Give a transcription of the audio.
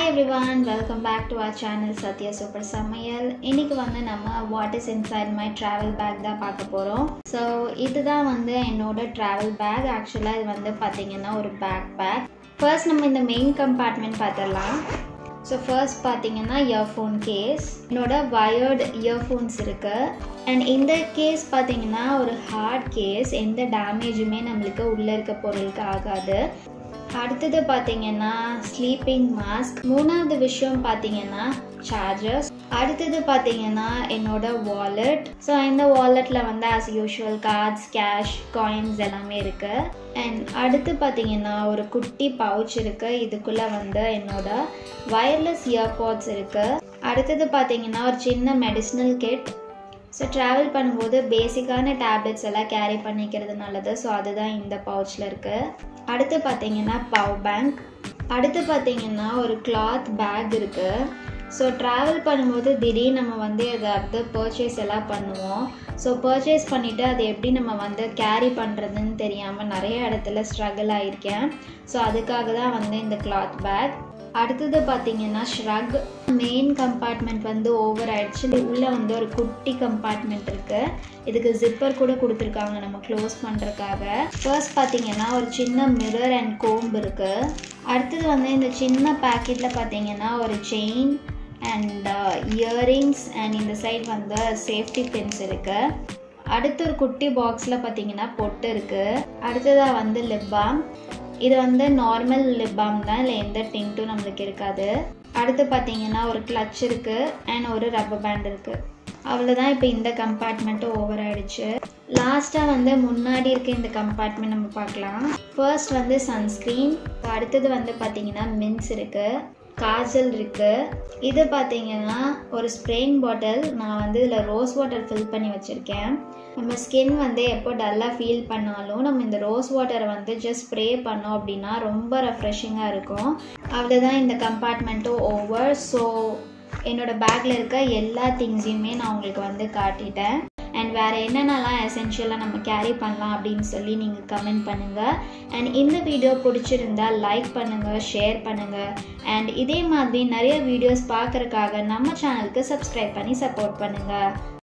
everyone welcome back to our channel Sathya super சமையல் இன்னைக்கு வந்து நம்ம what is inside my travel bag தான் பார்க்க போகிறோம் ஸோ இதுதான் வந்து என்னோட ட்ராவல் பேக் ஆக்சுவலாக இது வந்து பார்த்தீங்கன்னா ஒரு பேக் பேக் ஃபர்ஸ்ட் நம்ம இந்த மெயின் கம்பார்ட்மெண்ட் பார்த்துடலாம் ஸோ ஃபர்ஸ்ட் பார்த்தீங்கன்னா இயர்ஃபோன் கேஸ் என்னோட வயர்டு இயர்ஃபோன்ஸ் இருக்குது அண்ட் இந்த கேஸ் பார்த்தீங்கன்னா ஒரு ஹார்ட் கேஸ் எந்த டேமேஜுமே நம்மளுக்கு உள்ளே இருக்க பொருளுக்கு ஆகாது அடுத்தது பார்த்தீங்கன்னா ஸ்லீப்பிங் மாஸ்க் மூணாவது விஷயம் பார்த்தீங்கன்னா சார்ஜர்ஸ் அடுத்தது பார்த்தீங்கன்னா என்னோட வாலெட் ஸோ இந்த வாலெட்டில் வந்து as usual cards cash coins எல்லாமே இருக்குது அண்ட் அடுத்து பார்த்தீங்கன்னா ஒரு குட்டி பவுச் இருக்குது இதுக்குள்ளே வந்து என்னோட வயர்லெஸ் இயர்பாட்ஸ் இருக்குது அடுத்தது பார்த்தீங்கன்னா ஒரு சின்ன மெடிசினல் கிட் ஸோ ட்ராவல் பண்ணும்போது பேசிக்கான டேப்லெட்ஸ் எல்லாம் கேரி பண்ணிக்கிறது நல்லது ஸோ அதுதான் இந்த பவுச்சில் இருக்குது அடுத்து பார்த்தீங்கன்னா பவர் பேங்க் அடுத்து பார்த்தீங்கன்னா ஒரு கிளாத் பேக் இருக்குது ஸோ ட்ராவல் பண்ணும்போது திடீர்னு நம்ம வந்து ஏதாவது பர்ச்சேஸ் எல்லாம் பண்ணுவோம் ஸோ பர்ச்சேஸ் பண்ணிவிட்டு அது எப்படி நம்ம வந்து கேரி பண்ணுறதுன்னு தெரியாமல் நிறைய இடத்துல ஸ்ட்ரகிள் ஆகிருக்கேன் ஸோ அதுக்காக தான் வந்து இந்த கிளாத் பேக் அடுத்தது பார்த்தீங்கன்னா ஷ்ரக் மெயின் கம்பார்ட்மெண்ட் வந்து ஓவர் ஆயிடுச்சு உள்ளே வந்து ஒரு குட்டி கம்பார்ட்மெண்ட் இருக்குது இதுக்கு ஜிப்பர் கூட கொடுத்துருக்காங்க நம்ம க்ளோஸ் பண்ணுறதுக்காக ஃபர்ஸ்ட் பார்த்தீங்கன்னா ஒரு சின்ன மிரர் அண்ட் கோம்பு இருக்குது அடுத்தது வந்து இந்த சின்ன பேக்கெட்டில் பார்த்தீங்கன்னா ஒரு செயின் அண்ட் இயரிங்ஸ் அண்ட் இந்த சைட் வந்து சேஃப்டி பின்ஸ் இருக்குது அடுத்து ஒரு குட்டி பாக்ஸில் பார்த்தீங்கன்னா பொட்டு இருக்குது அடுத்ததாக வந்து லிப் பாம் இது வந்து நார்மல் லிப் பாம் தான் இல்லை எந்த டிங்ட்டும் நம்மளுக்கு இருக்காது அடுத்து பார்த்தீங்கன்னா ஒரு கிளச் இருக்குது அண்ட் ஒரு ரப்பர் பேண்ட் இருக்குது அவ்வளோதான் இப்போ இந்த கம்பார்ட்மெண்ட்டும் ஓவர் ஆயிடுச்சு லாஸ்ட்டாக வந்து முன்னாடி இருக்க இந்த கம்பார்ட்மெண்ட் நம்ம பார்க்கலாம் ஃபர்ஸ்ட் வந்து சன்ஸ்க்ரீன் அடுத்தது வந்து பார்த்தீங்கன்னா மின்ஸ் இருக்குது காஜல் இருக்குது இது பார்த்தீங்கன்னா ஒரு ஸ்ப்ரேயிங் பாட்டில் நான் வந்து இதில் ரோஸ் வாட்டர் ஃபில் பண்ணி வச்சுருக்கேன் நம்ம ஸ்கின் வந்து எப்போ டல்லாக ஃபீல் பண்ணாலும் நம்ம இந்த ரோஸ் வாட்டரை வந்து ஜஸ்ட் ஸ்ப்ரே பண்ணோம் அப்படின்னா ரொம்ப ரெஃப்ரெஷிங்காக இருக்கும் அவ்வளோதான் இந்த கம்பார்ட்மெண்ட்டும் ஓவர் ஸோ என்னோட பேக்கில் இருக்க எல்லா திங்ஸையுமே நான் உங்களுக்கு வந்து காட்டிட்டேன் அண்ட் வேறு என்னென்னலாம் எசென்ஷியலாக நம்ம கேரி பண்ணலாம் அப்படின்னு சொல்லி நீங்கள் கமெண்ட் பண்ணுங்கள் அண்ட் இந்த வீடியோ பிடிச்சிருந்தா லைக் பண்ணுங்கள் ஷேர் பண்ணுங்கள் அண்ட் இதே மாதிரி நிறைய வீடியோஸ் பார்க்குறக்காக நம்ம சேனலுக்கு சப்ஸ்கிரைப் பண்ணி சப்போர்ட் பண்ணுங்கள்